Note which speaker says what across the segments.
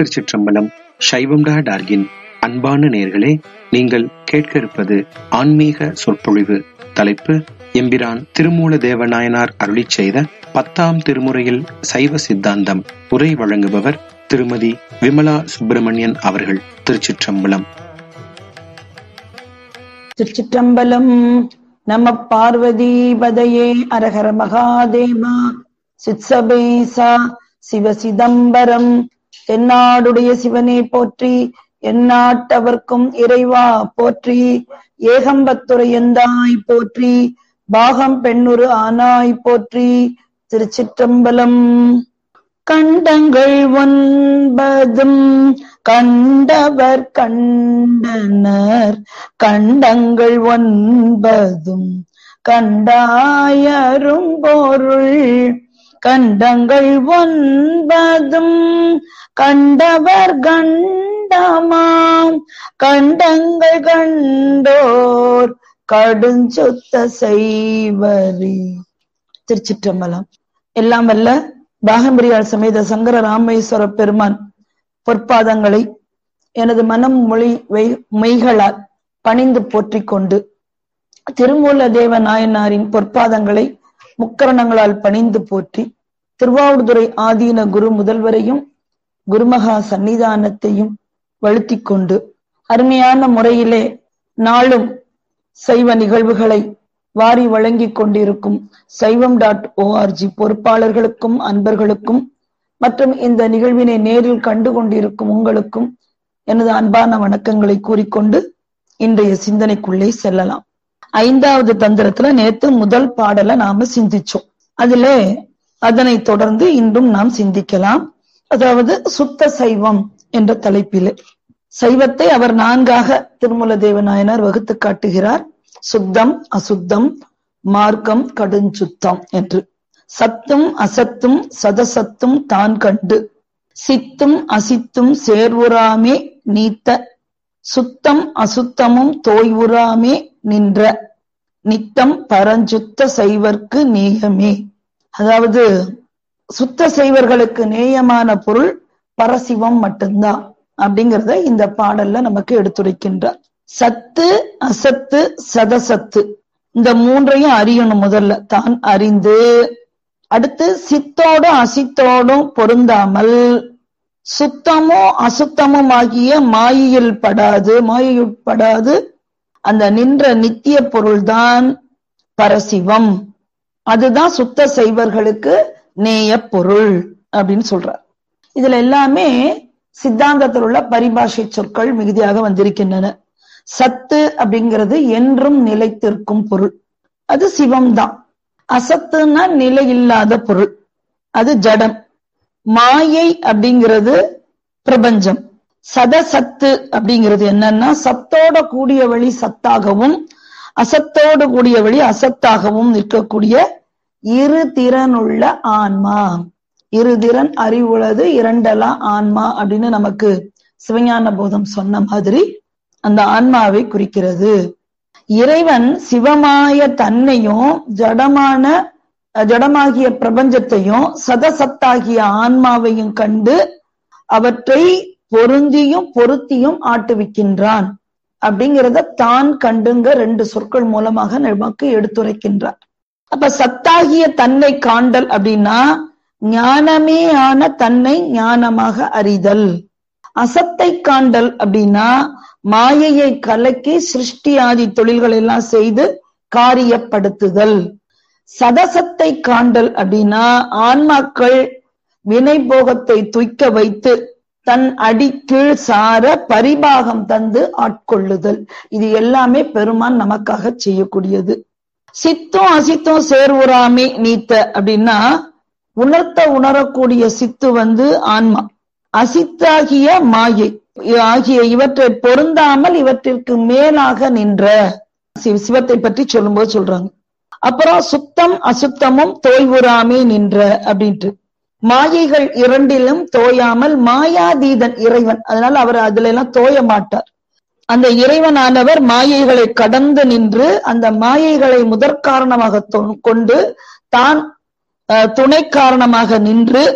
Speaker 1: திருச்சிற்றம்பலம் சைவம் டா டார்கின் அன்பான நேர்களே நீங்கள் கேட்க இருப்பது ஆன்மீக சொற்பொழிவு தலைப்பு எம்பிரான் திருமூல தேவநாயனார் அருளிச் செய்த பத்தாம் திருமுறையில் சைவ சித்தாந்தம் உரை வழங்குபவர் திருமதி விமலா சுப்பிரமணியன் அவர்கள் திருச்சிற்றம்பலம்
Speaker 2: திருச்சிற்றம்பலம் நம பார்வதி பதையே அரஹர மகாதேவா சித்சபேசா சிவ சிதம்பரம் தென்னாடுடைய சிவனே போற்றி எந்நாட்டவர்க்கும் இறைவா போற்றி ஏகம்பத்துரையந்தாய் போற்றி பாகம் பெண்ணுரு ஆனாய் போற்றி திருச்சிற்றம்பலம் கண்டங்கள் ஒன்பதும் கண்டவர் கண்டனர் கண்டங்கள் ஒன்பதும் கண்டாயரும் பொருள் கண்டங்கள் ஒன்பதும் கண்டவர் கண்டமாம் கண்டங்கள் கண்டோர் கடுஞ்சுத்த செய்வரி திருச்சிற்றம்பலம் எல்லாம் வல்ல பாகம்பிரியாள் சமேத சங்கர ராமேஸ்வர பெருமான் பொற்பாதங்களை எனது மனம் மொழி மெய்களால் பணிந்து போற்றிக் கொண்டு திருமூல தேவ நாயனாரின் பொற்பாதங்களை முக்கரணங்களால் பணிந்து போற்றி திருவாவூர்துறை ஆதீன குரு முதல்வரையும் குருமகா சன்னிதானத்தையும் வழுத்தி கொண்டு அருமையான முறையிலே நாளும் சைவ நிகழ்வுகளை வாரி வழங்கிக் கொண்டிருக்கும் சைவம் டாட் ஓஆர்ஜி பொறுப்பாளர்களுக்கும் அன்பர்களுக்கும் மற்றும் இந்த நிகழ்வினை நேரில் கண்டு கொண்டிருக்கும் உங்களுக்கும் எனது அன்பான வணக்கங்களை கூறிக்கொண்டு இன்றைய சிந்தனைக்குள்ளே செல்லலாம் ஐந்தாவது தந்திரத்துல நேத்து முதல் பாடலை நாம சிந்திச்சோம் அதுல அதனை தொடர்ந்து இன்றும் நாம் சிந்திக்கலாம் அதாவது சுத்த சைவம் என்ற தலைப்பிலே சைவத்தை அவர் நான்காக திருமூல தேவநாயனார் வகுத்து காட்டுகிறார் சுத்தம் அசுத்தம் மார்க்கம் கடுஞ்சுத்தம் என்று சத்தும் அசத்தும் சதசத்தும் தான் கண்டு சித்தும் அசித்தும் சேர்வுறாமே நீத்த சுத்தம் அசுத்தமும் தோய்வுறாமே நின்ற நித்தம் பரஞ்சுத்த செய்வர்க்கு நேயமே அதாவது சுத்த செய்வர்களுக்கு நேயமான பொருள் பரசிவம் மட்டும்தான் அப்படிங்கிறத இந்த பாடல்ல நமக்கு எடுத்துரைக்கின்றார் சத்து அசத்து சதசத்து இந்த மூன்றையும் அறியணும் முதல்ல தான் அறிந்து அடுத்து சித்தோடும் அசித்தோடும் பொருந்தாமல் சுத்தமும் அசுத்தமும் ஆகிய மாயையில் படாது மாயையுட்படாது அந்த நின்ற நித்திய பொருள்தான் பரசிவம் அதுதான் சுத்த செய்வர்களுக்கு நேய பொருள் அப்படின்னு சொல்றார் இதுல எல்லாமே சித்தாந்தத்தில் உள்ள பரிபாஷை சொற்கள் மிகுதியாக வந்திருக்கின்றன சத்து அப்படிங்கிறது என்றும் நிலைத்திருக்கும் பொருள் அது சிவம்தான் அசத்துன்னா நிலை இல்லாத பொருள் அது ஜடம் மாயை அப்படிங்கிறது பிரபஞ்சம் சதசத்து அப்படிங்கிறது என்னன்னா சத்தோட கூடிய வழி சத்தாகவும் அசத்தோடு கூடிய வழி அசத்தாகவும் நிற்கக்கூடிய இரு திறனுள்ள ஆன்மா இரு திறன் அறிவுள்ளது இரண்டலா ஆன்மா அப்படின்னு நமக்கு சிவஞான போதம் சொன்ன மாதிரி அந்த ஆன்மாவை குறிக்கிறது இறைவன் சிவமாய தன்னையும் ஜடமான ஜடமாகிய பிரபஞ்சத்தையும் சதசத்தாகிய ஆன்மாவையும் கண்டு அவற்றை பொருந்தியும் பொருத்தியும் ஆட்டுவிக்கின்றான் அப்படிங்கிறத தான் கண்டுங்க ரெண்டு சொற்கள் மூலமாக நமக்கு எடுத்துரைக்கின்றார் அப்ப சத்தாகிய தன்னை காண்டல் அப்படின்னா ஞானமே ஆன தன்னை ஞானமாக அறிதல் அசத்தை காண்டல் அப்படின்னா மாயையை கலக்கி சிருஷ்டி ஆதி தொழில்கள் எல்லாம் செய்து காரியப்படுத்துதல் சதசத்தை காண்டல் அப்படின்னா ஆன்மாக்கள் வினை போகத்தை துய்க்க வைத்து தன் அடி கீழ் சார பரிபாகம் தந்து ஆட்கொள்ளுதல் இது எல்லாமே பெருமான் நமக்காக செய்யக்கூடியது சித்தும் அசித்தும் சேர்வுறாமே நீத்த அப்படின்னா உணர்த்த உணரக்கூடிய சித்து வந்து ஆன்மா அசித்தாகிய மாயை ஆகிய இவற்றை பொருந்தாமல் இவற்றிற்கு மேலாக நின்ற சிவத்தை பற்றி சொல்லும்போது சொல்றாங்க அப்புறம் சுத்தம் அசுத்தமும் தோய்வுறாமே நின்ற அப்படின்ட்டு மாயைகள் இரண்டிலும் தோயாமல் மாயாதீதன் இறைவன் அதனால அவர் அதுல எல்லாம் தோய மாட்டார் அந்த இறைவனானவர் மாயைகளை கடந்து நின்று அந்த மாயைகளை முதற்காரணமாக கொண்டு தான் துணை காரணமாக நின்று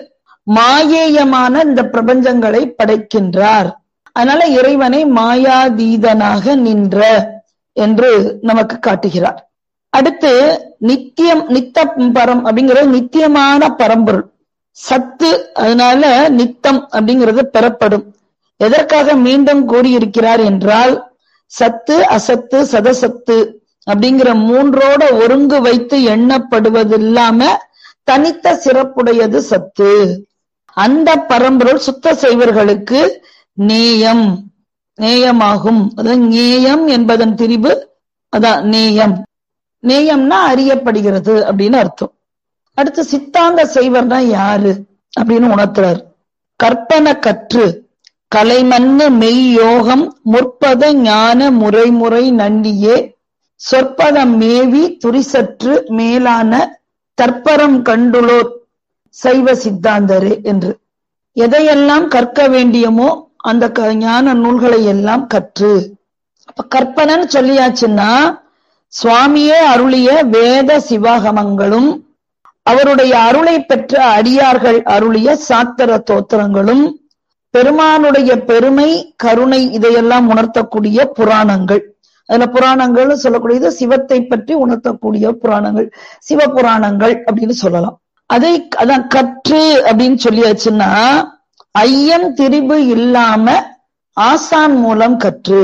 Speaker 2: மாயேயமான இந்த பிரபஞ்சங்களை படைக்கின்றார் அதனால இறைவனை மாயாதீதனாக நின்ற என்று நமக்கு காட்டுகிறார் அடுத்து நித்தியம் நித்த பரம் அப்படிங்கிறது நித்தியமான பரம்பொருள் சத்து அதனால நித்தம் அப்படிங்கிறது பெறப்படும் எதற்காக மீண்டும் கூறியிருக்கிறார் என்றால் சத்து அசத்து சதசத்து அப்படிங்கிற மூன்றோட ஒருங்கு வைத்து எண்ணப்படுவது இல்லாம தனித்த சிறப்புடையது சத்து அந்த பரம்பொருள் சுத்த செய்வர்களுக்கு நேயம் நேயமாகும் அதாவது நேயம் என்பதன் திரிவு அதான் நேயம் நேயம்னா அறியப்படுகிறது அப்படின்னு அர்த்தம் அடுத்து சித்தாந்த செய்வர்னா யாரு அப்படின்னு உணர்த்துறாரு கற்பன கற்று கலைமன்னு மெய் யோகம் முற்பத ஞான முறைமுறை நன்னியே சொற்பதம் மேவி துரிசற்று மேலான தற்பரம் கண்டுளோர் சைவ சித்தாந்தரே என்று எதையெல்லாம் கற்க வேண்டியமோ அந்த ஞான நூல்களை எல்லாம் கற்று அப்ப கற்பனைன்னு சொல்லியாச்சுன்னா சுவாமியே அருளிய வேத சிவாகமங்களும் அவருடைய அருளை பெற்ற அடியார்கள் அருளிய சாத்திர தோத்திரங்களும் பெருமானுடைய பெருமை கருணை இதையெல்லாம் உணர்த்தக்கூடிய புராணங்கள் அதுல புராணங்கள் சொல்லக்கூடியது சிவத்தை பற்றி உணர்த்தக்கூடிய புராணங்கள் சிவ புராணங்கள் அப்படின்னு சொல்லலாம் அதை அதான் கற்று அப்படின்னு சொல்லியாச்சுன்னா ஐயம் திரிபு இல்லாம ஆசான் மூலம் கற்று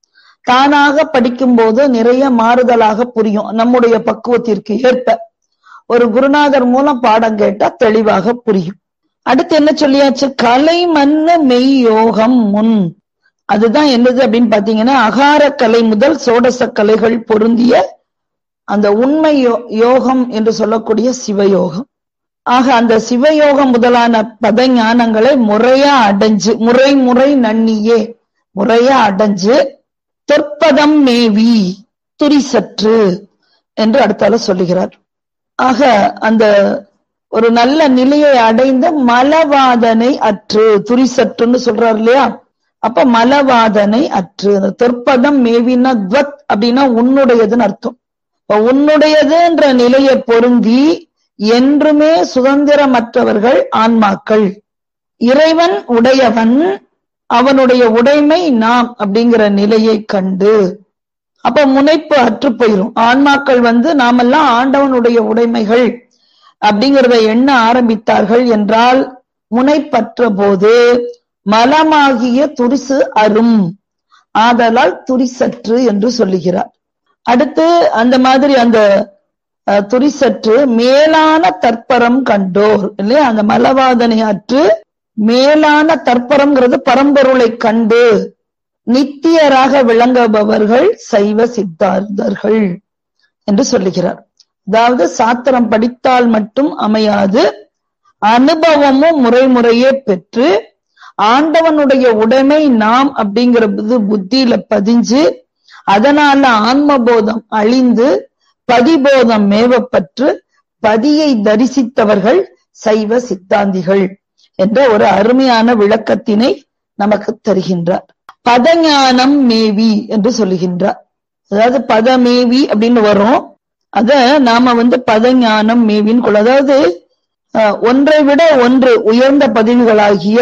Speaker 2: தானாக படிக்கும் போது நிறைய மாறுதலாக புரியும் நம்முடைய பக்குவத்திற்கு ஏற்ப ஒரு குருநாதர் மூலம் பாடம் கேட்டா தெளிவாக புரியும் அடுத்து என்ன சொல்லியாச்சு கலை மண்ண மெய் யோகம் முன் அதுதான் என்னது அப்படின்னு பாத்தீங்கன்னா அகார கலை முதல் சோடச கலைகள் பொருந்திய அந்த உண்மை யோகம் என்று சொல்லக்கூடிய சிவயோகம் ஆக அந்த சிவயோகம் முதலான பத ஞானங்களை முறையா அடைஞ்சு முறை முறை நன்னியே முறையா அடைஞ்சு தொற்பதம் மேவி துரிசற்று என்று அடுத்தால சொல்லுகிறார் ஆக அந்த ஒரு நல்ல நிலையை அடைந்த மலவாதனை அற்று துரிசற்றுன்னு சொல்றாரு இல்லையா அப்ப மலவாதனை அற்று அந்த தொற்பதம் மேவினா துவத் அப்படின்னா உன்னுடையதுன்னு அர்த்தம் உன்னுடையதுன்ற நிலையை பொருந்தி என்றுமே சுதந்திரமற்றவர்கள் ஆன்மாக்கள் இறைவன் உடையவன் அவனுடைய உடைமை நாம் அப்படிங்கிற நிலையை கண்டு அப்ப முனைப்பு அற்று போயிரும் ஆன்மாக்கள் வந்து நாமெல்லாம் ஆண்டவனுடைய உடைமைகள் அப்படிங்கிறத எண்ண ஆரம்பித்தார்கள் என்றால் முனைப்பற்ற போது மலமாகிய துரிசு அரும் ஆதலால் துரிசற்று என்று சொல்லுகிறார் அடுத்து அந்த மாதிரி அந்த துரிசற்று மேலான தற்பரம் கண்டோர் இல்லையா அந்த மலவாதனை அற்று மேலான தற்பரம்ங்கிறது பரம்பொருளை கண்டு நித்தியராக விளங்குபவர்கள் சைவ சித்தார்த்தர்கள் என்று சொல்லுகிறார் அதாவது சாத்திரம் படித்தால் மட்டும் அமையாது அனுபவமும் முறைமுறையே பெற்று ஆண்டவனுடைய உடைமை நாம் அப்படிங்கிறது புத்தியில பதிஞ்சு அதனால ஆன்மபோதம் அழிந்து பதிபோதம் மேவப்பற்று பதியை தரிசித்தவர்கள் சைவ சித்தாந்திகள் என்ற ஒரு அருமையான விளக்கத்தினை நமக்கு தருகின்றார் பதஞானம் மேவி என்று சொல்லுகின்றார் அதாவது பதமேவி அப்படின்னு வரும் அத நாம வந்து பதஞானம் மேவின்னு கொள்ள அதாவது ஒன்றை விட ஒன்று உயர்ந்த பதவிகளாகிய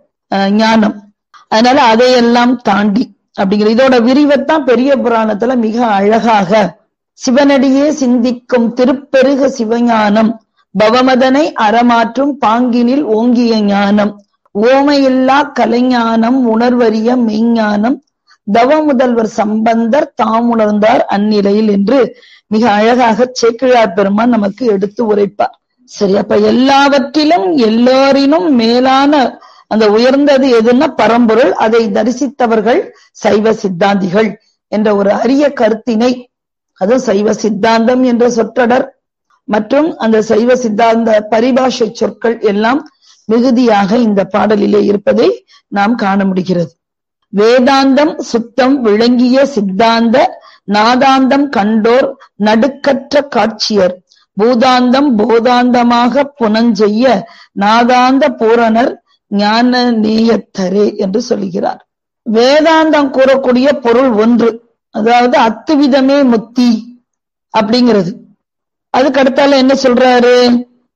Speaker 2: ஞானம் அதனால அதையெல்லாம் தாண்டி அப்படிங்கிற இதோட விரிவைத்தான் பெரிய புராணத்துல மிக அழகாக சிவனடியே சிந்திக்கும் திருப்பெருக சிவஞானம் பவமதனை அறமாற்றும் பாங்கினில் ஓங்கிய ஞானம் ஓமையில்லா கலைஞானம் உணர்வறிய மெய்ஞானம் தவ முதல்வர் சம்பந்தர் தாம் உணர்ந்தார் அந்நிலையில் என்று மிக அழகாக சேக்கிழார் பெருமான் நமக்கு எடுத்து உரைப்பார் சரி அப்ப எல்லாவற்றிலும் எல்லோரினும் மேலான அந்த உயர்ந்தது எதுன்னா பரம்பொருள் அதை தரிசித்தவர்கள் சைவ சித்தாந்திகள் என்ற ஒரு அரிய கருத்தினை அது சைவ சித்தாந்தம் என்ற சொற்றொடர் மற்றும் அந்த சைவ சித்தாந்த பரிபாஷை சொற்கள் எல்லாம் மிகுதியாக இந்த பாடலிலே இருப்பதை நாம் காண முடிகிறது வேதாந்தம் சுத்தம் விளங்கிய சித்தாந்த நாதாந்தம் கண்டோர் நடுக்கற்ற காட்சியர் பூதாந்தம் போதாந்தமாக புனஞ்செய்ய நாதாந்த பூரணர் ஞான நேயத்தரே என்று சொல்லுகிறார் வேதாந்தம் கூறக்கூடிய பொருள் ஒன்று அதாவது அத்துவிதமே முத்தி அப்படிங்கிறது அதுக்கு அடுத்தால என்ன சொல்றாரு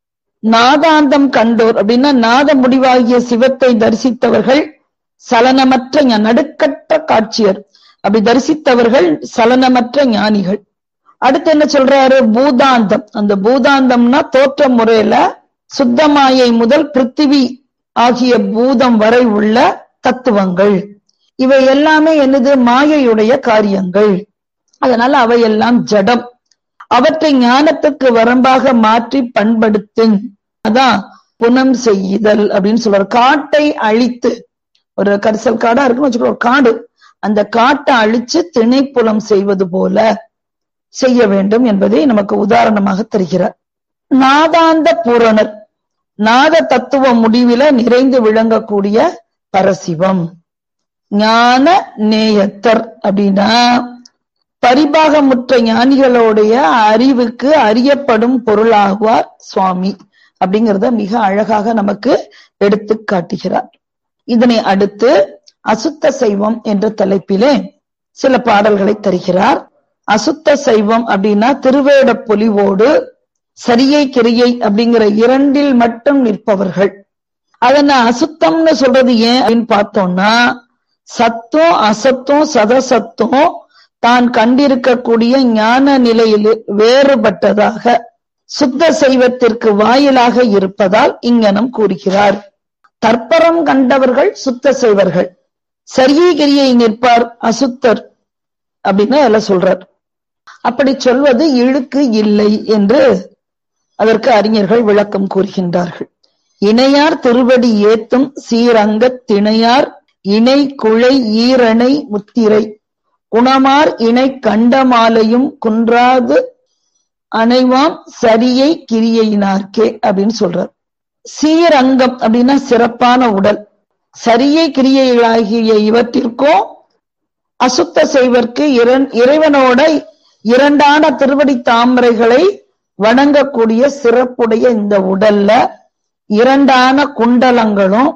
Speaker 2: நாதாந்தம் கண்டோர் அப்படின்னா நாத முடிவாகிய சிவத்தை தரிசித்தவர்கள் சலனமற்ற ஞா- நடுக்கற்ற காட்சியர் அப்படி தரிசித்தவர்கள் சலனமற்ற ஞானிகள் அடுத்து என்ன சொல்றாரு பூதாந்தம் அந்த பூதாந்தம்னா தோற்ற முறையில சுத்தமாயை முதல் பிருத்திவி ஆகிய பூதம் வரை உள்ள தத்துவங்கள் இவை எல்லாமே என்னது மாயையுடைய காரியங்கள் அதனால அவையெல்லாம் ஜடம் அவற்றை ஞானத்துக்கு வரம்பாக மாற்றி பண்படுத்தும் அதான் புனம் செய்யுதல் அப்படின்னு சொல்றாரு காட்டை அழித்து ஒரு கரிசல் காடா இருக்குன்னு வச்சுக்கோ ஒரு காடு அந்த காட்டை அழிச்சு திணைப்புலம் செய்வது போல செய்ய வேண்டும் என்பதை நமக்கு உதாரணமாக தருகிறார் நாதாந்த பூரணர் நாத தத்துவ முடிவில நிறைந்து விளங்கக்கூடிய பரசிவம் ஞான நேயத்தர் அப்படின்னா பரிபாகமுற்ற ஞானிகளுடைய அறிவுக்கு அறியப்படும் பொருளாகுவார் சுவாமி அப்படிங்கிறத மிக அழகாக நமக்கு எடுத்து காட்டுகிறார் இதனை அடுத்து அசுத்த சைவம் என்ற தலைப்பிலே சில பாடல்களை தருகிறார் அசுத்த சைவம் அப்படின்னா திருவேட பொலிவோடு சரியை கிரியை அப்படிங்கிற இரண்டில் மட்டும் நிற்பவர்கள் அதன அசுத்தம்னு சொல்றது ஏன் அப்படின்னு பார்த்தோம்னா சத்தம் அசத்தம் சதசத்தம் தான் கண்டிருக்கக்கூடிய ஞான நிலையில் வேறுபட்டதாக சுத்த சைவத்திற்கு வாயிலாக இருப்பதால் இங்கனம் கூறுகிறார் தற்பரம் கண்டவர்கள் சுத்த செய்வர்கள் சரியகிரியை நிற்பார் அசுத்தர் அப்படின்னு அதில் சொல்றார் அப்படி சொல்வது இழுக்கு இல்லை என்று அதற்கு அறிஞர்கள் விளக்கம் கூறுகின்றார்கள் இணையார் திருவடி ஏத்தும் சீரங்கத் திணையார் இணை குழை ஈரணை முத்திரை குணமார் இணை கண்டமாலையும் குன்றாது அணைவாம் சரியை கிரியையினார்க்கே அப்படின்னு சொல்றார் சீரங்கம் அப்படின்னா சிறப்பான உடல் சரியை கிரியைகளாகிய இவற்றிற்கும் அசுத்த செய்வர்க்கு இரண்- இறைவனோட இரண்டான திருவடி தாமரைகளை வணங்கக்கூடிய சிறப்புடைய இந்த உடல்ல இரண்டான குண்டலங்களும்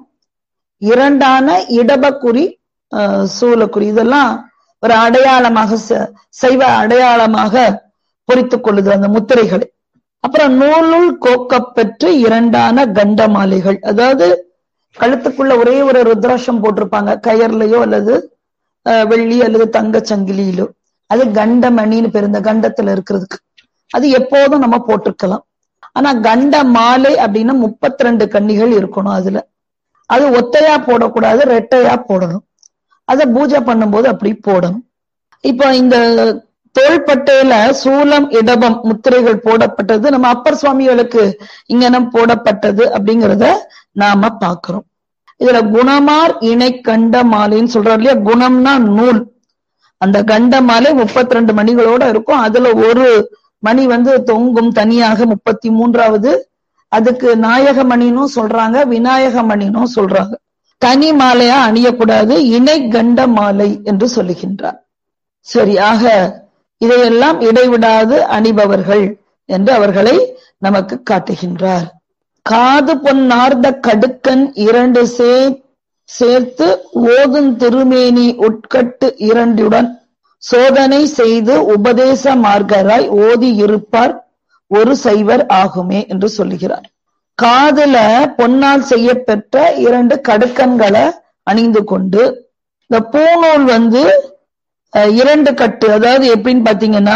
Speaker 2: இரண்டான இடபக்குறி அஹ், சூலக்குறி இதெல்லாம் ஒரு அடையாளமாக ச- சைவ அடையாளமாக பொறித்துக் கொள்ளுது அந்த முத்திரைகளை அப்புறம் நூலுள் கோக்கப்பெற்று இரண்டான கண்டமாலைகள் அதாவது கழுத்துக்குள்ள ஒரே ஒரு ருத்ராட்சம் போட்டிருப்பாங்க கயர்லயோ அல்லது அஹ், வெள்ளி அல்லது தங்க சங்கிலியிலோ அது கண்டமணின்னு பேர் இந்த கண்டத்துல இருக்கிறதுக்கு அது எப்போதும் நம்ம போட்டிருக்கலாம் ஆனா கண்ட மாலை அப்படின்னா முப்பத்தி ரெண்டு கன்னிகள் இருக்கணும் அதுல அது ஒத்தையா போடக்கூடாது ரெட்டையா போடணும் அத பூஜை பண்ணும்போது அப்படி போடணும் இப்போ இந்த தோள்பட்டையில சூலம் இடபம் முத்திரைகள் போடப்பட்டது நம்ம அப்பர் சுவாமிகளுக்கு இங்கனம் போடப்பட்டது அப்படிங்கிறத நாம பார்க்கிறோம் இதுல குணமார் இணை கண்ட மாலைன்னு சொல்றாரு இல்லையா குணம்னா நூல் அந்த கண்ட மாலை முப்பத்தி ரெண்டு மணிகளோட இருக்கும் அதுல ஒரு மணி வந்து தொங்கும் தனியாக முப்பத்தி மூன்றாவது அதுக்கு நாயக மணினும் சொல்றாங்க விநாயக மணினும் சொல்றாங்க தனி மாலையா அணியக்கூடாது இணை கண்ட மாலை என்று சொல்லுகின்றார் சரி ஆக இதையெல்லாம் இடைவிடாது அணிபவர்கள் என்று அவர்களை நமக்கு காட்டுகின்றார் காது பொன்னார்ந்த கடுக்கன் இரண்டு சே சேர்த்து ஓதும் திருமேனி உட்கட்டு இரண்டுடன் சோதனை செய்து உபதேச மார்க்கராய் ஓதி இருப்பார் ஒரு சைவர் ஆகுமே என்று சொல்லுகிறார் காதுல பொன்னால் செய்யப்பெற்ற இரண்டு கடுக்கன்களை அணிந்து கொண்டு இந்த பூநூல் வந்து அஹ், இரண்டு கட்டு அதாவது எப்படின்னு பாத்தீங்கன்னா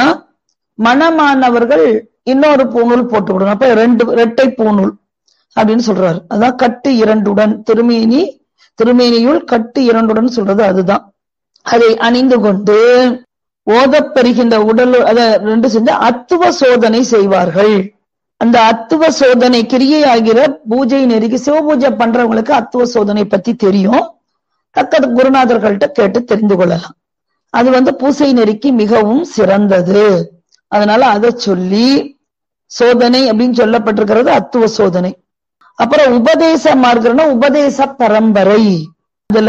Speaker 2: மணமானவர்கள் இன்னொரு பூநூல் போட்டு விடணும் அப்ப ரெண்டு இரட்டை பூநூல் அப்படின்னு சொல்றாரு அதான் கட்டு இரண்டுடன் திருமேனி திருமேனியுள் கட்டு இரண்டுடன் சொல்றது அதுதான் அதை அணிந்து கொண்டு ஓதப் பெறுகின்ற உடல் அத ரெண்டு செஞ்சு அத்துவ சோதனை செய்வார்கள் அந்த அத்துவ சோதனை கிரியை ஆகிற பூஜை நெருங்கி சிவபூஜை பண்றவங்களுக்கு அத்துவ சோதனை பத்தி தெரியும் தக்க குருநாதர்கள்ட்ட கேட்டு தெரிந்து கொள்ளலாம் அது வந்து பூசை நெருக்கி மிகவும் சிறந்தது அதனால அதை சொல்லி சோதனை அப்படின்னு சொல்லப்பட்டிருக்கிறது அத்துவ சோதனை அப்புறம் உபதேச மார்க்கம்னா உபதேச பரம்பரை அதுல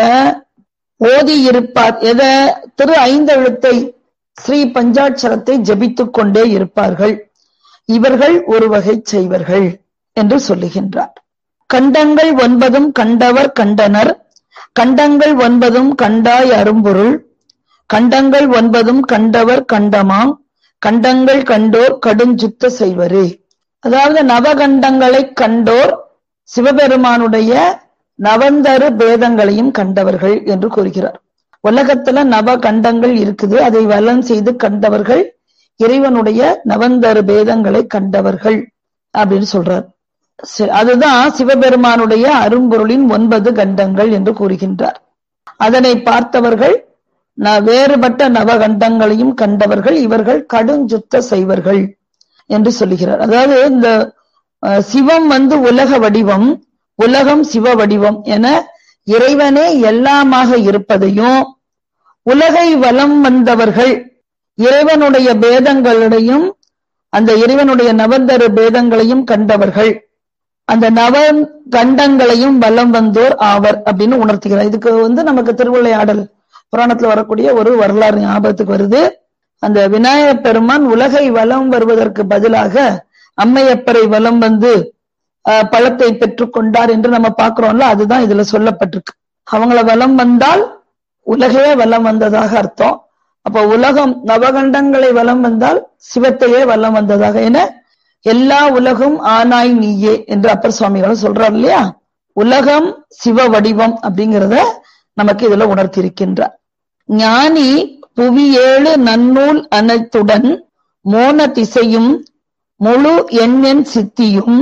Speaker 2: ஓதி இருப்பார் எத திரு ஐந்தெழுத்தை ஸ்ரீ பஞ்சாட்சரத்தை ஜபித்துக் கொண்டே இருப்பார்கள் இவர்கள் ஒரு வகை செய்வர்கள் என்று சொல்லுகின்றார் கண்டங்கள் ஒன்பதும் கண்டவர் கண்டனர் கண்டங்கள் ஒன்பதும் கண்டாய் அரும்பொருள் கண்டங்கள் ஒன்பதும் கண்டவர் கண்டமாம் கண்டங்கள் கண்டோர் கடுஞ்சுத்த செய்வரே அதாவது நவகண்டங்களை கண்டோர் சிவபெருமானுடைய நவந்தரு பேதங்களையும் கண்டவர்கள் என்று கூறுகிறார் உலகத்துல நவகண்டங்கள் இருக்குது அதை வலம் செய்து கண்டவர்கள் இறைவனுடைய நவந்தரு பேதங்களை கண்டவர்கள் அப்படின்னு சொல்றார் சரி, அதுதான் சிவபெருமானுடைய அரும்பொருளின் ஒன்பது கண்டங்கள் என்று கூறுகின்றார் அதனை பார்த்தவர்கள் ந- வேறுபட்ட நவகண்டங்களையும் கண்டவர்கள் இவர்கள் கடுஞ்சுத்த செய்வர்கள் என்று சொல்லுகிறார் அதாவது இந்த அஹ், சிவம் வந்து உலக வடிவம் உலகம் சிவ வடிவம் என இறைவனே எல்லாமாக இருப்பதையும் உலகை வலம் வந்தவர்கள் இறைவனுடைய பேதங்களையும் அந்த இறைவனுடைய நவந்தரு பேதங்களையும் கண்டவர்கள் அந்த நவ கண்டங்களையும் வலம் வந்தோர் ஆவர் அப்படின்னு உணர்த்துகிறார் இதுக்கு வந்து நமக்கு திருவிளையாடல் புராணத்துல வரக்கூடிய ஒரு வரலாறு ஞாபகத்துக்கு வருது அந்த விநாயகப் பெருமான் உலகை வலம் வருவதற்கு பதிலாக அம்மையப்பரை வலம் வந்து அஹ், பழத்தை பெற்றுக் கொண்டார் என்று நம்ம பார்க்கிறோம்ல அதுதான் இதுல சொல்லப்பட்டிருக்கு அவங்கள வலம் வந்தால் உலகையே வலம் வந்ததாக அர்த்தம் அப்ப உலகம் நவகண்டங்களை வலம் வந்தால் சிவத்தையே வலம் வந்ததாக என எல்லா உலகும் ஆனாய் நீயே என்று அப்பர் சுவாமிகளும் சொல்றார் இல்லையா உலகம் சிவ வடிவம் அப்படிங்கிறத நமக்கு இதுல உணர்த்தியிருக்கின்றார் ஞானி புவியேழு நன்னூல் அனைத்துடன் மோன திசையும் முழு எண்ணெண் சித்தியும்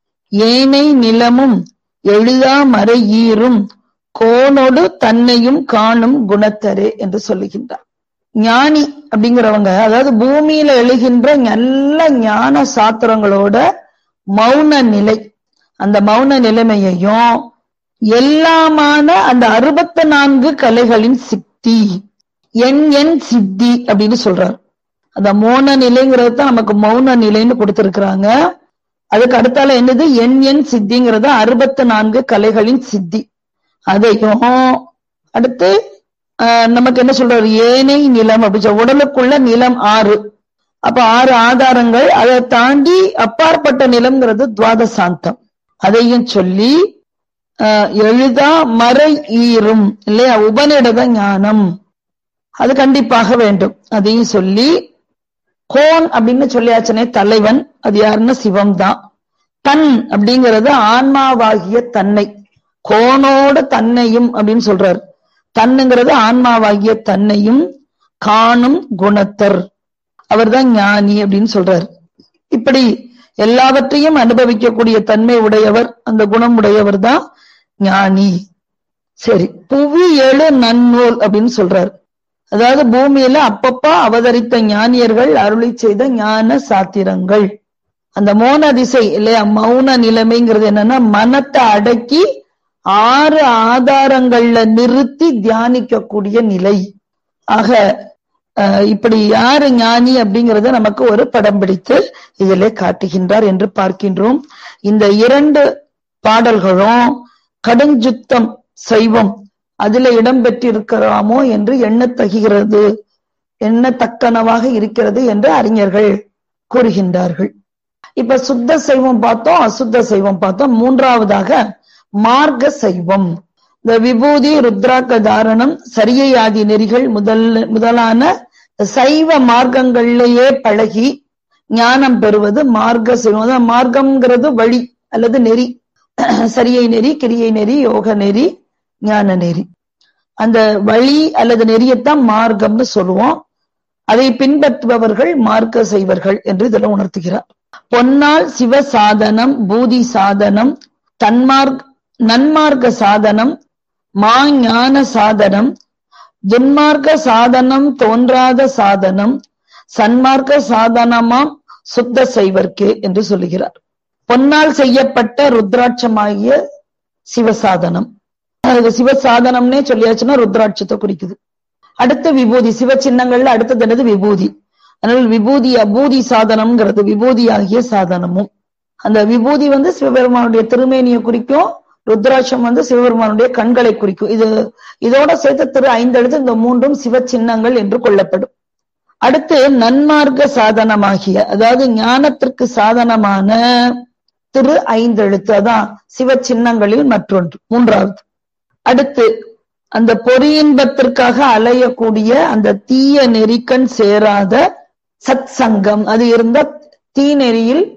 Speaker 2: ஏனை நிலமும் எழுதா மறை ஈரும் கோனொடு தன்னையும் காணும் குணத்தரே என்று சொல்லுகின்றார் ஞானி அப்படிங்கிறவங்க அதாவது பூமியில எழுகின்ற நல்ல ஞான சாத்திரங்களோட மௌன நிலை அந்த மௌன நிலைமையையும் எல்லாமான அந்த அறுபத்தி நான்கு கலைகளின் சித்தி என் என் சித்தி அப்படின்னு சொல்றார் அந்த மௌன நிலைங்கிறது தான் நமக்கு மௌன நிலைன்னு கொடுத்திருக்கிறாங்க அதுக்கு அடுத்தால என்னது என் என் சித்திங்கிறது அறுபத்தி நான்கு கலைகளின் சித்தி அதையும் அடுத்து ஆஹ், நமக்கு என்ன சொல்றாரு ஏனை நிலம் அப்படி சொல்ல உடலுக்குள்ள நிலம் ஆறு அப்ப ஆறு ஆதாரங்கள் அதை தாண்டி அப்பாற்பட்ட நிலம்ங்கிறது துவாதசாந்தம் அதையும் சொல்லி ஆஹ், எழுதா மறை ஈரும் இல்லையா உபநிடத ஞானம் அது கண்டிப்பாக வேண்டும் அதையும் சொல்லி கோன் அப்படின்னு சொல்லியாச்சனே தலைவன் அது யாருன்னா சிவம் தான் தன் அப்படிங்கிறது ஆன்மாவாகிய தன்னை கோனோடு தன்னையும் அப்படின்னு சொல்றாரு தன்னுங்கிறது ஆன்மாவாகிய தன்னையும் காணும் குணத்தர் அவர்தான் ஞானி அப்படின்னு சொல்றாரு இப்படி எல்லாவற்றையும் அனுபவிக்கக்கூடிய தன்மை உடையவர் அந்த குணம் உடையவர் தான் ஞானி சரி புவி எழு நன்னூல் அப்படின்னு சொல்றாரு அதாவது பூமியில அப்பப்ப அவதரித்த ஞானியர்கள் அருளி செய்த ஞான சாத்திரங்கள் அந்த மௌன திசை இல்லையா மௌன நிலைமைங்கிறது என்னன்னா மனத்தை அடக்கி ஆறு ஆதாரங்கள்ல நிறுத்தி தியானிக்கக்கூடிய நிலை ஆக அஹ், இப்படி யாரு ஞானி அப்படிங்கறத நமக்கு ஒரு படம் பிடித்து இதிலே காட்டுகின்றார் என்று பார்க்கின்றோம் இந்த இரண்டு பாடல்களும் கடுஞ்சுத்தம் சைவம் அதுல இடம் பெற்றிருக்கிறாமோ என்று எண்ணத்தகுகிறது எண்ணத்தக்கனவாக இருக்கிறது என்று அறிஞர்கள் கூறுகின்றார்கள் இப்ப சுத்த சைவம் பார்த்தோம் அசுத்த சைவம் பார்த்தோம் மூன்றாவதாக மார்க்க சைவம் இந்த விபூதி ருத்ராக்க தாரணம் சரியை ஆதி நெறிகள் முதல் முதலான சைவ மார்க்கங்களிலேயே பழகி ஞானம் பெறுவது மார்க்க சைவம் அதான் மார்க்கம்ங்கிறது வழி அல்லது நெறி சரியை நெறி கிரியை நெறி யோக நெறி ஞான நெறி அந்த வழி அல்லது நெறியத்தான் மார்க்கம்னு சொல்லுவோம் அதை பின்பற்றுபவர்கள் மார்க்க செய்வர்கள் என்று இதுல உணர்த்துகிறார் பொன்னால் சிவ சாதனம் பூதி சாதனம் தன்மார்க் நன்மார்க்க சாதனம் மாஞான சாதனம் துன்மார்க்க சாதனம் தோன்றாத சாதனம் சன்மார்க்க சாதனமாம் சுத்த செய்வர்க்கே என்று சொல்லுகிறார் பொன்னால் செய்யப்பட்ட ருத்ராட்சமாகிய சிவசாதனம் அது சிவசாதனம்னே சொல்லியாச்சுன்னா ருத்ராட்சத்தை குறிக்குது அடுத்து விபூதி சிவ சின்னங்கள்ல அடுத்தது என்னது விபூதி அதனால விபூதி அபூதி சாதனம்ங்கிறது விபூதி ஆகிய சாதனமும் அந்த விபூதி வந்து சிவபெருமானுடைய திருமேனியை குறிக்கும் ருத்ராட்சம் வந்து சிவபெருமானுடைய கண்களை குறிக்கும் இது இதோட சேர்த்து திரு ஐந்தெழுத்து இந்த மூன்றும் சிவ சின்னங்கள் என்று கொள்ளப்படும் அடுத்து நன்மார்க்க சாதனமாகிய அதாவது ஞானத்திற்கு சாதனமான திரு ஐந்தெழுத்து அதான் சிவ சின்னங்களில் மற்றொன்று மூன்றாவது அடுத்து அந்த பொறியின்பத்திற்காக அலையக்கூடிய அந்த தீய நெறிக்கண் சேராத சத் சங்கம் அது இருந்த தீநெறியில்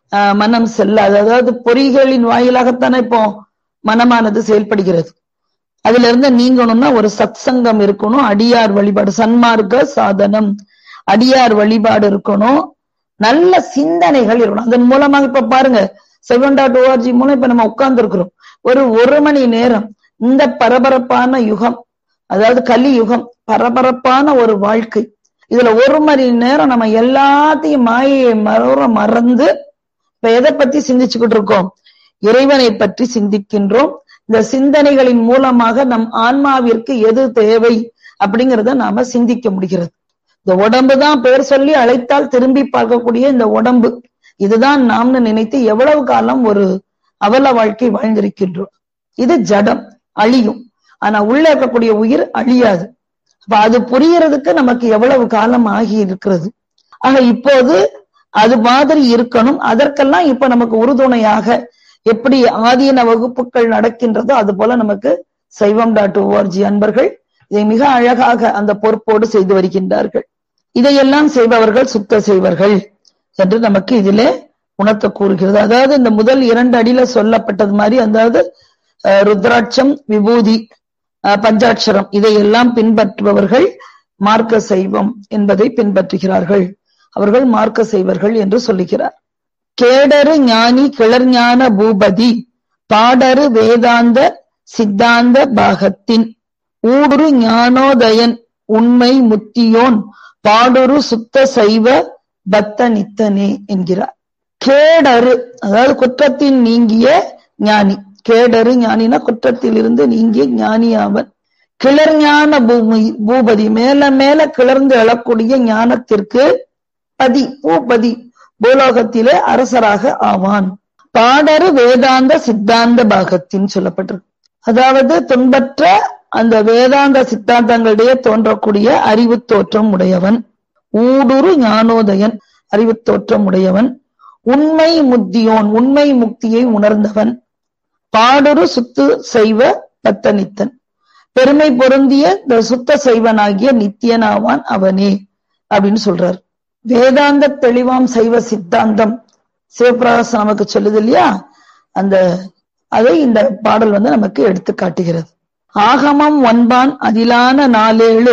Speaker 2: ஆஹ் மனம் செல்லாது அதாவது பொறிகளின் வாயிலாகத்தானே இப்போ மனமானது செயல்படுகிறது அதுல இருந்து நீங்கணும்னா ஒரு சத்சங்கம் இருக்கணும் அடியார் வழிபாடு சன்மார்க்க சாதனம் அடியார் வழிபாடு இருக்கணும் நல்ல சிந்தனைகள் இருக்கணும் அதன் மூலமாக இப்ப பாருங்க செவன் டாட் ஓஆர்ஜி மூலம் இப்ப நம்ம உட்கார்ந்து இருக்கிறோம் ஒரு ஒரு மணி நேரம் இந்த பரபரப்பான யுகம் அதாவது கலி யுகம் பரபரப்பான ஒரு வாழ்க்கை இதுல ஒரு மணி நேரம் நம்ம எல்லாத்தையும் மாயை மற மறந்து இப்ப எதை பத்தி சிந்திச்சுக்கிட்டு இருக்கோம் இறைவனை பற்றி சிந்திக்கின்றோம் இந்த சிந்தனைகளின் மூலமாக நம் ஆன்மாவிற்கு எது தேவை அப்படிங்கறத நாம சிந்திக்க முடிகிறது இந்த உடம்பு தான் பேர் சொல்லி அழைத்தால் திரும்பி பார்க்கக்கூடிய இந்த உடம்பு இதுதான் நாம்னு நினைத்து எவ்வளவு காலம் ஒரு அவல வாழ்க்கை வாழ்ந்திருக்கின்றோம் இது ஜடம் அழியும் ஆனா உள்ள இருக்கக்கூடிய உயிர் அழியாது அப்ப அது புரியறதுக்கு நமக்கு எவ்வளவு காலம் ஆகி இருக்கிறது ஆக இப்போது அது மாதிரி இருக்கணும் அதற்கெல்லாம் இப்ப நமக்கு உறுதுணையாக எப்படி ஆதீன வகுப்புகள் நடக்கின்றதோ அது போல நமக்கு சைவம் டாட் ஓஆர்ஜி அன்பர்கள் இதை மிக அழகாக அந்த பொறுப்போடு செய்து வருகின்றார்கள் இதையெல்லாம் செய்பவர்கள் சுத்த செய்வர்கள் என்று நமக்கு இதிலே உணர்த்த கூறுகிறது அதாவது இந்த முதல் இரண்டு அடியில சொல்லப்பட்டது மாதிரி அதாவது ருத்ராட்சம் விபூதி பஞ்சாட்சரம் இதையெல்லாம் பின்பற்றுபவர்கள் மார்க்க சைவம் என்பதை பின்பற்றுகிறார்கள் அவர்கள் மார்க்க செய்வர்கள் என்று சொல்லுகிறார் கேடரு ஞானி கிளர்ஞான பூபதி பாடரு வேதாந்த சித்தாந்த பாகத்தின் ஊடுரு ஞானோதயன் உண்மை முத்தியோன் பாடுரு சுத்த சைவ பத்த நித்தனே என்கிறார் கேடரு அதாவது குற்றத்தின் நீங்கிய ஞானி கேடரு ஞானினா குற்றத்தில் இருந்து நீங்கிய ஞானி அவன் கிளர்ஞான பூமி பூபதி மேல மேல கிளர்ந்து எழக்கூடிய ஞானத்திற்கு பதி பூபதி பூலோகத்திலே அரசராக ஆவான் பாடரு வேதாந்த சித்தாந்த பாகத்தின் சொல்லப்பட்டிருக்கு அதாவது துன்பற்ற அந்த வேதாந்த சித்தாந்தங்களிடையே தோன்றக்கூடிய அறிவு தோற்றம் உடையவன் ஊடுரு ஞானோதயன் அறிவு தோற்றம் உடையவன் உண்மை முத்தியோன் உண்மை முக்தியை உணர்ந்தவன் பாடுரு சுத்து செய்வ பத்தனித்தன் பெருமை பொருந்திய இந்த சுத்த செய்வனாகிய நித்தியனாவான் அவனே அப்படின்னு சொல்றார் வேதாந்த தெளிவாம் சைவ சித்தாந்தம் சிவபிரகாசம் நமக்கு சொல்லுது இல்லையா அந்த அதை இந்த பாடல் வந்து நமக்கு எடுத்து காட்டுகிறது ஆகமம் ஒன்பான் அதிலான நாலேழு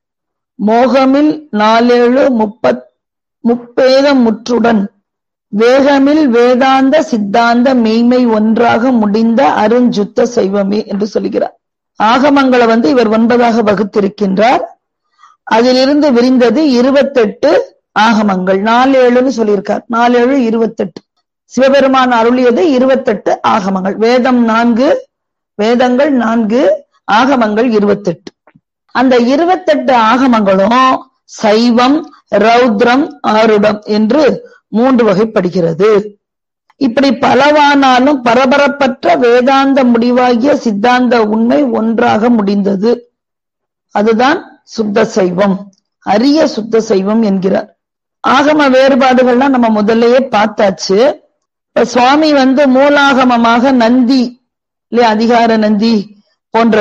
Speaker 2: மோகமில் நாலேழு முப்பத் முப்பேதம் முற்றுடன் வேகமில் வேதாந்த சித்தாந்த மெய்மை ஒன்றாக முடிந்த அருஞ்சுத்த சைவமே என்று சொல்கிறார் ஆகமங்களை வந்து இவர் ஒன்பதாக வகுத்திருக்கின்றார் அதிலிருந்து விரிந்தது இருபத்தெட்டு ஆகமங்கள் நாலேழுன்னு சொல்லியிருக்கார் நாலேழு இருபத்தெட்டு சிவபெருமான் அருளியது இருபத்தெட்டு ஆகமங்கள் வேதம் நான்கு வேதங்கள் நான்கு ஆகமங்கள் இருபத்தெட்டு அந்த இருபத்தெட்டு ஆகமங்களும் சைவம் ரௌத்ரம் ஆருடம் என்று மூன்று வகைப்படுகிறது இப்படி பலவானாலும் பரபரப்பற்ற வேதாந்த முடிவாகிய சித்தாந்த உண்மை ஒன்றாக முடிந்தது அதுதான் சுத்த சைவம் அரிய சுத்த சைவம் என்கிறார் ஆகம வேறுபாடுகள்லாம் நம்ம முதல்லயே பார்த்தாச்சு இப்ப சுவாமி வந்து மூலாகமமாக நந்தி இல்லையா அதிகார நந்தி போன்ற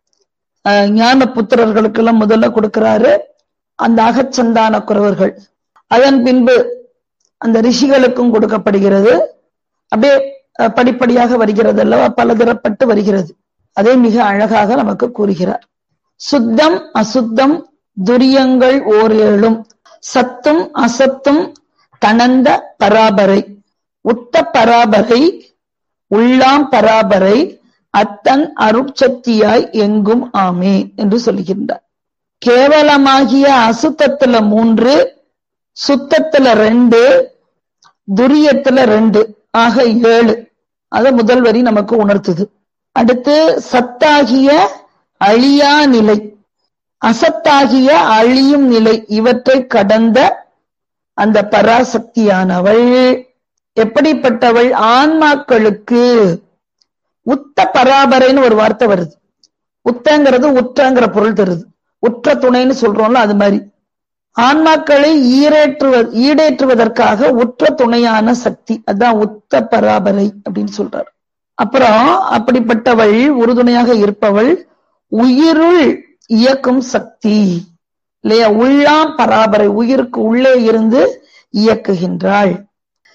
Speaker 2: ஞான புத்திரர்களுக்கு எல்லாம் முதல்ல கொடுக்கிறாரு அந்த அகச்சந்தான குறவர்கள் அதன் பின்பு அந்த ரிஷிகளுக்கும் கொடுக்கப்படுகிறது அப்படியே படிப்படியாக வருகிறது அல்லவா பலதரப்பட்டு வருகிறது அதை மிக அழகாக நமக்கு கூறுகிறார் சுத்தம் அசுத்தம் துரியங்கள் ஓர் ஏழும் சத்தும் அசத்தும் தனந்த பராபரை உத்த பராபரை உள்ளாம் பராபரை அத்தன் அருட்சக்தியாய் எங்கும் ஆமே என்று சொல்லுகின்றார் கேவலமாகிய அசுத்தத்துல மூன்று சுத்தத்துல ரெண்டு துரியத்துல ரெண்டு ஆக ஏழு அத முதல் வரி நமக்கு உணர்த்துது அடுத்து சத்தாகிய அழியா நிலை அசத்தாகிய அழியும் நிலை இவற்றை கடந்த அந்த பராசக்தியானவள் எப்படிப்பட்டவள் ஆன்மாக்களுக்கு உத்த பராபரைன்னு ஒரு வார்த்தை வருது உத்தங்கிறது உற்றங்கிற பொருள் தருது உற்ற துணைன்னு சொல்றோம்ல அது மாதிரி ஆன்மாக்களை ஈரேற்றுவ ஈடேற்றுவதற்காக உற்ற துணையான சக்தி அதான் உத்த பராபரை அப்படின்னு சொல்றாரு அப்புறம் அப்படிப்பட்டவள் உறுதுணையாக இருப்பவள் உயிருள் இயக்கும் சக்தி இல்லையா உள்ளாம் பராபரை உயிருக்கு உள்ளே இருந்து இயக்குகின்றாள்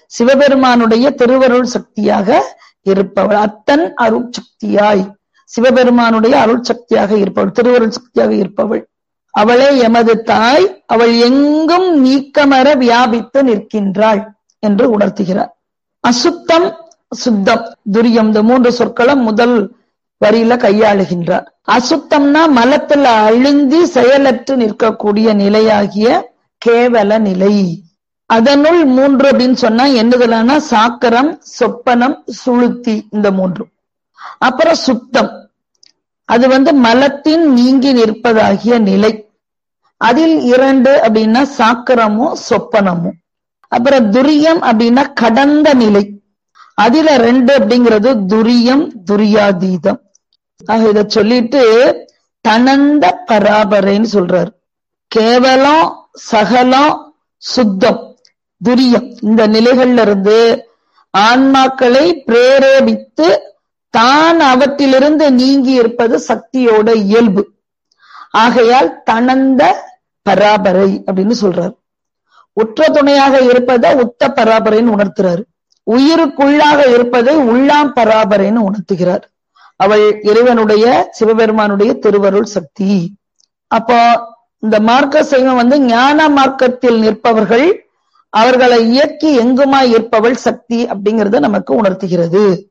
Speaker 2: சிவபெருமானுடைய திருவருள் சக்தியாக இருப்பவள் அத்தன் அருள் சக்தியாய் சிவபெருமானுடைய அருள் சக்தியாக இருப்பவள் திருவருள் சக்தியாக இருப்பவள் அவளே எமது தாய் அவள் எங்கும் நீக்கமர வியாபித்து நிற்கின்றாள் என்று உணர்த்துகிறார் அசுத்தம் சுத்தம் துரியம் இந்த மூன்று சொற்களும் முதல் வரியில கையாளுகின்றார் அசுத்தம்னா மலத்துல அழுந்தி செயலற்று நிற்கக்கூடிய நிலையாகிய கேவல நிலை அதனுள் மூன்று அப்படின்னு சொன்னா என்னதுலன்னா சாக்கரம் சொப்பனம் சுளுத்தி இந்த மூன்றும் அப்புறம் சுத்தம் அது வந்து மலத்தின் நீங்கி நிற்பதாகிய நிலை அதில் இரண்டு அப்படின்னா சாக்கரமும் சொப்பனமும் அப்புறம் துரியம் அப்படின்னா கடந்த நிலை அதுல ரெண்டு அப்படிங்கிறது துரியம் துரியாதீதம் ஆக இத சொல்லிட்டு தனந்த பராபரைன்னு சொல்றாரு கேவலம் சகலம் சுத்தம் துரியம் இந்த நிலைகள்ல இருந்து ஆன்மாக்களை பிரேரேபித்து தான் அவற்றிலிருந்து நீங்கி இருப்பது சக்தியோட இயல்பு ஆகையால் தனந்த பராபரை அப்படின்னு சொல்றாரு உற்ற துணையாக இருப்பதை உத்த பராபரைன்னு உணர்த்துறாரு உயிருக்குள்ளாக இருப்பதை உள்ளாம் பராபரைன்னு உணர்த்துகிறார் அவள் இறைவனுடைய சிவபெருமானுடைய திருவருள் சக்தி அப்போ இந்த மார்க்க சைவம் வந்து ஞான மார்க்கத்தில் நிற்பவர்கள் அவர்களை இயக்கி எங்குமாய் இருப்பவள் சக்தி அப்படிங்கறத நமக்கு உணர்த்துகிறது